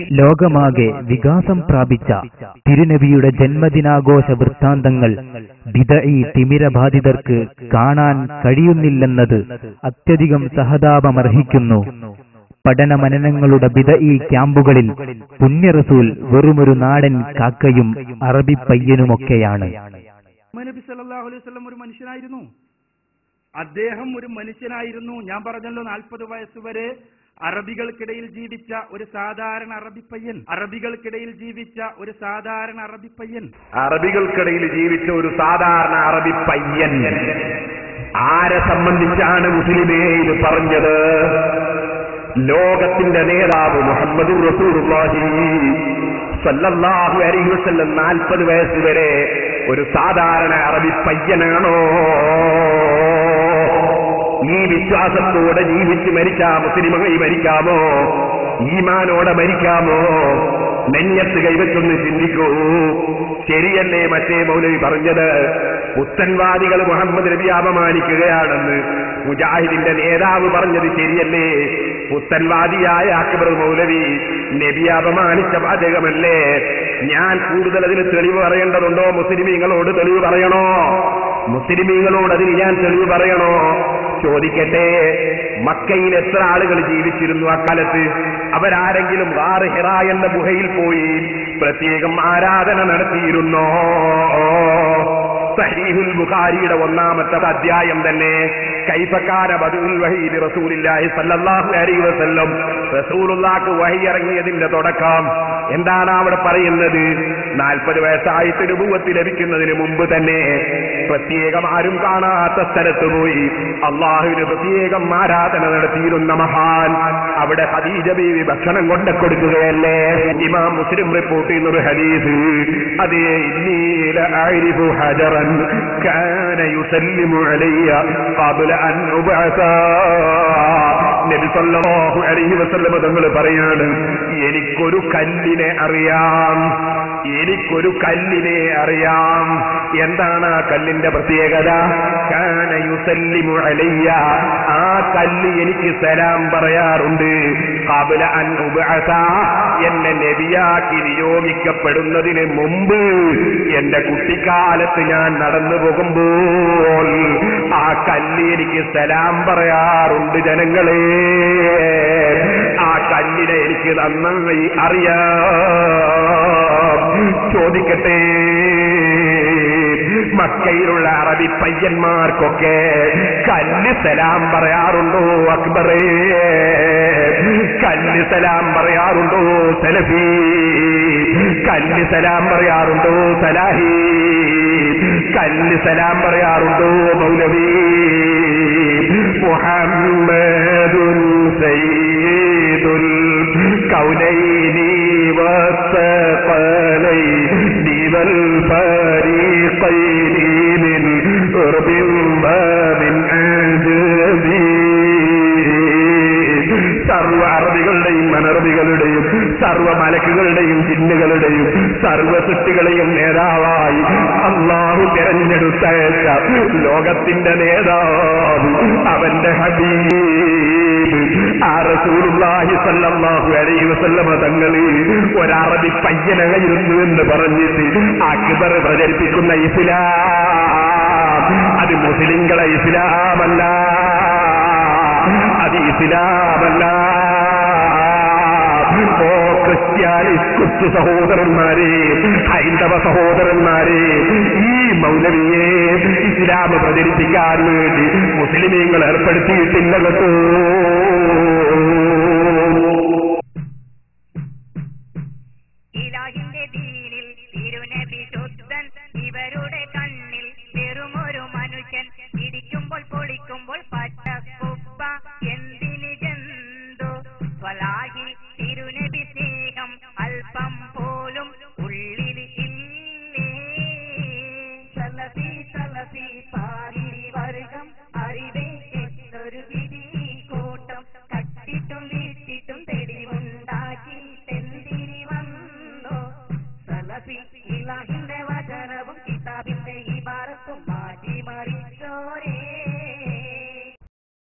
ലോകമാകെ വികാസം പ്രാപിച്ച തിരുനബിയുടെ ജന്മദിനാഘോഷ വൃത്താന്തങ്ങൾ ബിദഈ തിമിരബാധിതർക്ക് കാണാൻ കഴിയുന്നില്ലെന്നത് അത്യധികം സഹതാപമർഹിക്കുന്നു പഠന മനനങ്ങളുടെ ബിദഈ ക്യാമ്പുകളിൽ പുണ്യറസൂൽ വെറുമൊരു നാടൻ കാക്കയും അറബി പയ്യനുമൊക്കെയാണ് നബി സല്ലല്ലാഹു അലൈഹി വസല്ലം ഒരു മനുഷ്യനായിരുന്നു അദ്ദേഹം ഒരു മനുഷ്യനായിരുന്നു ഞാൻ പറഞ്ഞല്ലോ നാൽപ്പത് വയസ്സുവരെ അറബികൾക്കിടയിൽ ജീവിച്ച ഒരു സാധാരണ അറബി പയ്യൻ അറബികൾക്കിടയിൽ ജീവിച്ച ഒരു സാധാരണ അറബി പയ്യൻ അറബികൾക്കിടയിൽ ജീവിച്ച ഒരു സാധാരണ അറബി പയ്യൻ ആരെ സംബന്ധിച്ചാണ് മുസ്ലിമേ ഇത് പറഞ്ഞത് ലോകത്തിന്റെ നേതാവ് മുഹമ്മദ് റസൂലുള്ളാഹി സല്ലല്ലാഹു അലൈഹി വസല്ലം നാൽപ്പത് വയസ്സ് വരെ ഒരു സാധാരണ അറബി പയ്യനാണോ ഈ വിശ്വാസത്തോടെ ജീവിച്ച് മരിച്ചാ മുസ്ലിമായി മരിക്കാമോ ഈമാനോടെ മരിക്കാമോ നെഞ്ഞത്ത് കൈവച്ചൊന്ന് ചിന്തിക്കൂ ശരിയല്ലേ മറ്റേ മൗലവി പറഞ്ഞത് പുത്തൻവാദികൾ മുഹമ്മദ് നബി അപമാനിക്കുകയാണെന്ന് മുജാഹിദിന്റെ നേതാവ് പറഞ്ഞത് ശരിയല്ലേ പുത്തൻവാദിയായ അക്ബർ മൗലവി നബി അപമാനിച്ച വാചകമല്ലേ ഞാൻ കൂടുതൽ അതിന് തെളിവ് പറയേണ്ടതുണ്ടോ മുസ്ലിമീങ്ങളോട് തെളിവ് പറയണോ മുസ്ലിമീങ്ങളോട് അതിന് ഞാൻ തെളിവ് പറയണോ ചോദിക്കട്ടെ മക്കയിൽ എത്ര ആളുകൾ ജീവിച്ചിരുന്നു അക്കാലത്ത് അവരാരെങ്കിലും വാറ് ഹിറ എന്ന ഗുഹയിൽ പോയി പ്രത്യേകം ആരാധന നടത്തിയിരുന്നോ സഹീഹുൽ ബുഖാരിയുടെ ഒന്നാമത്തെ അധ്യായം തന്നെ കൈഫക്കാര ബദുൽ വഹീദ് റസൂലില്ലാഹി സല്ലല്ലാഹു അലൈഹി വസല്ലം റസൂലുള്ളാഹ്ക്ക് വഹി ഇറങ്ങിയതിന്റെ തുടക്കം എന്താണ് അവിടെ പറയുന്നത് നാൽപ്പത് വയസ്സായിട്ട് രൂപത്തി ലഭിക്കുന്നതിന് മുമ്പ് തന്നെ പ്രത്യേകം ആരും കാണാത്ത സ്ഥലത്ത് പോയി അള്ളാഹുവിന് പ്രത്യേകം ആരാധന നടത്തിയിരുന്ന മഹാൻ അവിടെ ഹദീജ ബീവി ഭക്ഷണം കൊണ്ട കൊടുക്കുകയല്ലേ ഇമാം മുസ്ലിം റിപ്പോർട്ട് ചെയ്യുന്ന ഒരു ഹദീസ് അതേ ഇന്നീല ആരിഫു ഹജറൻ കാന യുസല്ലിമു അലയ്യ ഖബ്ല അൻ ഉബഅസ നബി സല്ലല്ലാഹു അലൈഹി വസല്ലം തങ്ങൾ പറയാണ് എനിക്കൊരു കല്ലിനെ അറിയാം എനിക്കൊരു കല്ലിനെ അറിയാം എന്താണ് ആ കല്ലിന്റെ പ്രത്യേകത കാന യുസല്ലിമു അലയ്യ ആ കല്ല് എനിക്ക് സലാം പറയാറുണ്ട് ഖബ്ല അൻ ഉബഅസ എന്നെ നബിയാക്കി നിയോഗിക്കപ്പെടുന്നതിന് മുമ്പ് എന്റെ കുട്ടിക്കാലത്ത് ഞാൻ നടന്നു പോകുമ്പോൾ ആ കല്ല് എനിക്ക് സലാം പറയാറുണ്ട് ജനങ്ങളെ ആ കല്ലിനെ എനിക്ക് നന്നായി അറിയാം ചോദിക്കട്ടെ മക്കയിലുള്ള അറബി പയ്യന്മാർക്കൊക്കെ കല്ല് സലാം പറയാറുണ്ടോ അക്ബറേ കല്ല് സലാം പറയാറുണ്ടോ സലഫി കല്ല് സലാം പറയാറുണ്ടോ സലാഹി കല്ല് സലാം പറയാറുണ്ടോ മൗലവി മുഹമ്മദുൻ സയ്യിദുൽ കൗനൈനി വസ്സഖലൈനി വൽ ഫരീഖൈനി മിൻ ഉർബിൻ വമിൻ അജബി സർവ അറബികളുടെയും അനറബികളുടെയും സർവ മലക്കുകളുടെയും ജിന്നുകളുടെയും സർവ സൃഷ്ടികളെയും നേതാവായി അള്ളാഹു തിരഞ്ഞെടുത്തയച്ച ലോകത്തിന്റെ നേതാവ് അവന്റെ ഹബീബ് ആ റസൂലുള്ളാഹി സല്ലല്ലാഹു അലൈഹി വസല്ലമ തങ്ങളിൽ ഒരറബി പയ്യനായിരുന്നു എന്ന് പറഞ്ഞിട്ട് അക്ബർ പ്രചരിപ്പിക്കുന്ന ഇസ്ലാം അത് മുസ്ലിങ്ങളെ ഇസ്ലാമല്ല അത് ഇസ്ലാമല്ല ഓ ക്രിസ്ത്യാനി ക്രിസ്തു സഹോദരന്മാരെ ഹൈന്ദവ സഹോദരന്മാരെ ഈ മൗലവിയെ ഇസ്ലാം പ്രചരിപ്പിക്കാൻ വേണ്ടി മുസ്ലിമീങ്ങൾ ഏർപ്പെടുത്തിയിട്ടില്ല കേട്ടോ